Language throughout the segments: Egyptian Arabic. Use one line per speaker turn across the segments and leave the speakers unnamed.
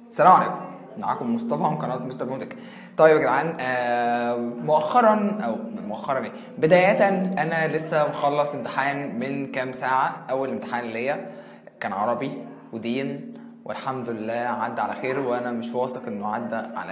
السلام عليكم معاكم مصطفى من قناه مستر مونتك طيب يا جدعان آه مؤخرا او مؤخرا ايه بدايه انا لسه مخلص امتحان من كام ساعه اول امتحان ليا كان عربي ودين والحمد لله عدى على خير وانا مش واثق انه عدى على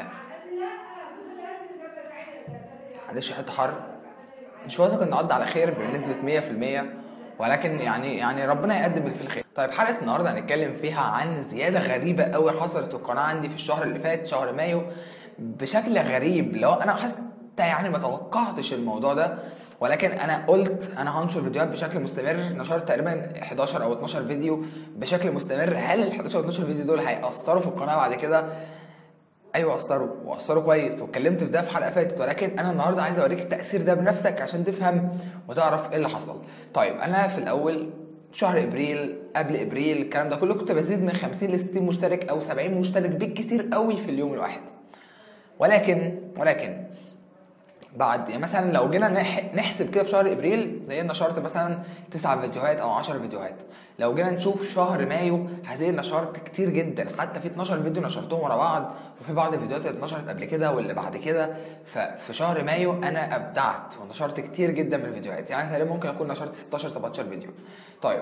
معلش حته حر مش واثق انه عدى على خير بنسبه 100% ولكن يعني يعني ربنا يقدم اللي فيه الخير طيب حلقه النهارده هنتكلم فيها عن زياده غريبه قوي حصلت في القناه عندي في الشهر اللي فات شهر مايو بشكل غريب لو انا حاسس يعني ما توقعتش الموضوع ده ولكن انا قلت انا هنشر فيديوهات بشكل مستمر نشرت تقريبا 11 او 12 فيديو بشكل مستمر هل ال 11 او 12 فيديو دول هيأثروا في القناه بعد كده ايوه اثروا واثروا كويس واتكلمت في ده في حلقه فاتت ولكن انا النهارده عايز اوريك التاثير ده بنفسك عشان تفهم وتعرف ايه اللي حصل طيب انا في الاول شهر ابريل قبل ابريل الكلام ده كله كنت بزيد من 50 ل 60 مشترك او 70 مشترك بالكتير قوي في اليوم الواحد ولكن ولكن بعد يعني مثلا لو جينا نح- نحسب كده في شهر ابريل لقينا نشرت مثلا تسع فيديوهات او 10 فيديوهات لو جينا نشوف شهر مايو هتلاقي نشرت كتير جدا حتى في 12 فيديو نشرتهم ورا بعض وفي بعض الفيديوهات اللي اتنشرت قبل كده واللي بعد كده ففي شهر مايو انا ابدعت ونشرت كتير جدا من الفيديوهات يعني تقريبا ممكن اكون نشرت 16 17 فيديو طيب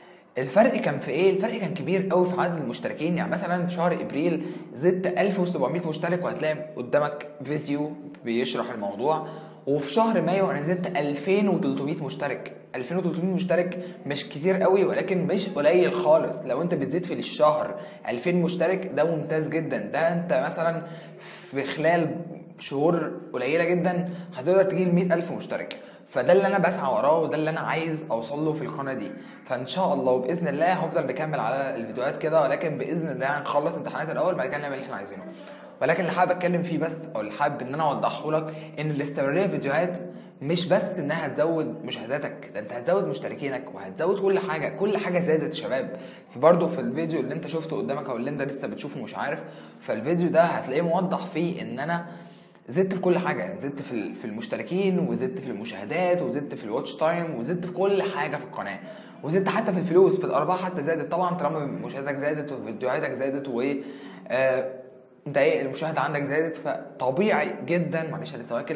الفرق كان في ايه؟ الفرق كان كبير قوي في عدد المشتركين يعني مثلا في شهر ابريل زدت 1700 مشترك وهتلاقي قدامك فيديو بيشرح الموضوع وفي شهر مايو انا زدت 2300 مشترك 2300 مشترك مش كتير قوي ولكن مش قليل خالص لو انت بتزيد في الشهر 2000 مشترك ده ممتاز جدا ده انت مثلا في خلال شهور قليله جدا هتقدر تجيب 100000 مشترك فده اللي انا بسعى وراه وده اللي انا عايز اوصل له في القناه دي فان شاء الله وباذن الله هفضل مكمل على الفيديوهات كده ولكن باذن الله هنخلص امتحانات الاول بعد كده نعمل اللي احنا عايزينه ولكن اللي حابب اتكلم فيه بس او اللي حابب ان انا اوضحه لك ان الاستمراريه في الفيديوهات مش بس انها هتزود مشاهداتك ده انت هتزود مشتركينك وهتزود كل حاجه كل حاجه زادت يا شباب في برضه في الفيديو اللي انت شفته قدامك او اللي انت لسه بتشوفه مش عارف فالفيديو ده هتلاقيه موضح فيه ان انا زدت في كل حاجه زدت في ال- في المشتركين وزدت في المشاهدات وزدت في الواتش تايم وزدت في كل حاجه في القناه وزدت حتى في الفلوس في الارباح حتى زادت طبعا طالما مشاهداتك زادت وفيديوهاتك زادت و آه، انت ايه المشاهده عندك زادت فطبيعي جدا معلش انا لسه واكل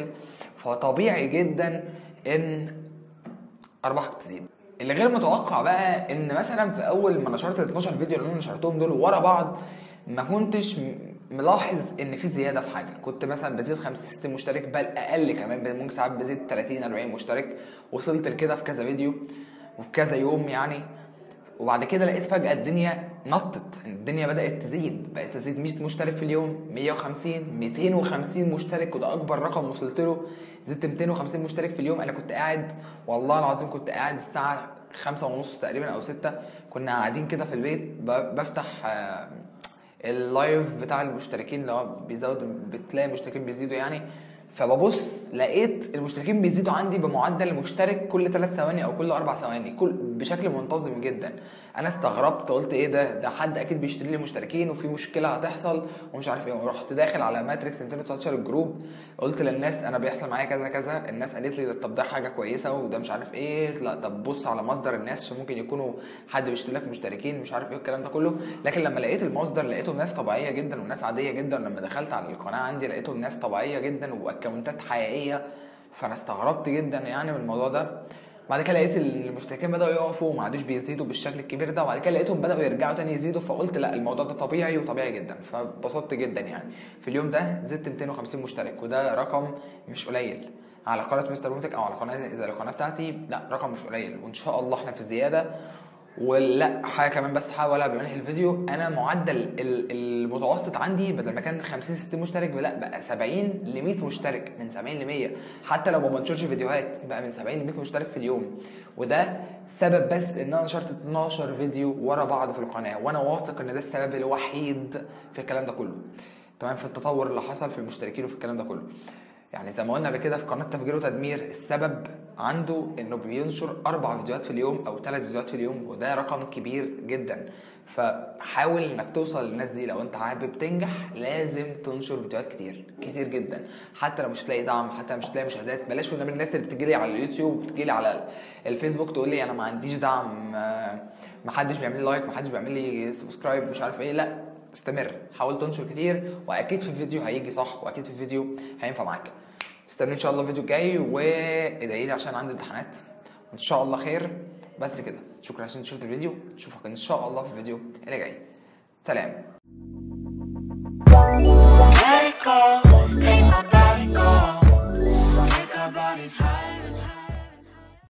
فطبيعي جدا ان ارباحك تزيد اللي غير متوقع بقى ان مثلا في اول ما نشرت ال 12 فيديو اللي انا نشرتهم دول ورا بعض ما كنتش م- ملاحظ ان في زياده في حاجه كنت مثلا بزيد 5 6 مشترك بل اقل كمان ممكن ساعات بزيد 30 40 مشترك وصلت لكده في كذا فيديو وفي كذا يوم يعني وبعد كده لقيت فجأة الدنيا نطت الدنيا بدأت تزيد بقت تزيد 100 مشترك في اليوم 150 250 مشترك وده أكبر رقم وصلت له زدت 250 مشترك في اليوم أنا كنت قاعد والله العظيم كنت قاعد الساعة خمسة ونص تقريبا أو ستة كنا قاعدين كده في البيت ب- بفتح آه، اللايف بتاع المشتركين اللي هو بيزود بتلاقي المشتركين بيزيدوا يعني فببص لقيت المشتركين بيزيدوا عندي بمعدل مشترك كل 3 ثواني او كل 4 ثواني كل بشكل منتظم جدا انا استغربت قلت ايه ده ده حد اكيد بيشتري لي مشتركين وفي مشكله هتحصل ومش عارف ايه ورحت داخل على ماتريكس 219 الجروب قلت للناس انا بيحصل معايا كذا كذا الناس قالت لي طب ده حاجه كويسه وده مش عارف ايه لا طب بص على مصدر الناس عشان ممكن يكونوا حد بيشتري لك مشتركين مش عارف ايه الكلام ده كله لكن لما لقيت المصدر لقيته ناس طبيعيه جدا وناس عاديه جدا لما دخلت على القناه عندي لقيته الناس طبيعيه جدا واكونتات حقيقيه فانا استغربت جدا يعني من الموضوع ده بعد كده لقيت المشتركين بداوا يقفوا وما عادوش بيزيدوا بالشكل الكبير ده وبعد كده لقيتهم بداوا يرجعوا تاني يزيدوا فقلت لا الموضوع ده طبيعي وطبيعي جدا فبسطت جدا يعني في اليوم ده زدت 250 مشترك وده رقم مش قليل على قناه مستر بوتك او على قناه زي القناه بتاعتي لا رقم مش قليل وان شاء الله احنا في الزياده ولا حاجه كمان بس حاول قبل ما انهي الفيديو انا معدل ال- المتوسط عندي بدل ما كان 50 60 مشترك لا بقى 70 ل 100 مشترك من 70 ل 100 حتى لو ما بنشرش فيديوهات بقى من 70 ل 100 مشترك في اليوم وده سبب بس ان انا نشرت 12 فيديو ورا بعض في القناه وانا واثق ان ده السبب الوحيد في الكلام ده كله تمام في التطور اللي حصل في المشتركين وفي الكلام ده كله يعني زي ما قلنا قبل كده في قناه تفجير وتدمير السبب عنده انه بينشر اربع فيديوهات في اليوم او ثلاث فيديوهات في اليوم وده رقم كبير جدا فحاول انك توصل للناس دي لو انت حابب تنجح لازم تنشر فيديوهات كتير كتير جدا حتى لو مش تلاقي دعم حتى مش تلاقي مشاهدات بلاش من الناس اللي بتجي لي على اليوتيوب بتجي لي على الفيسبوك تقول لي انا ما عنديش دعم آه، محدش بيعمل لي لايك محدش بيعمل لي سبسكرايب مش عارف ايه لا استمر حاول تنشر كتير واكيد في الفيديو هيجي صح واكيد في الفيديو هينفع معاك استنى ان شاء الله الفيديو الجاي وادعي لي عشان عندي امتحانات وان شاء الله خير بس كده شكرا عشان شفت الفيديو اشوفك ان شاء الله في الفيديو اللي جاي سلام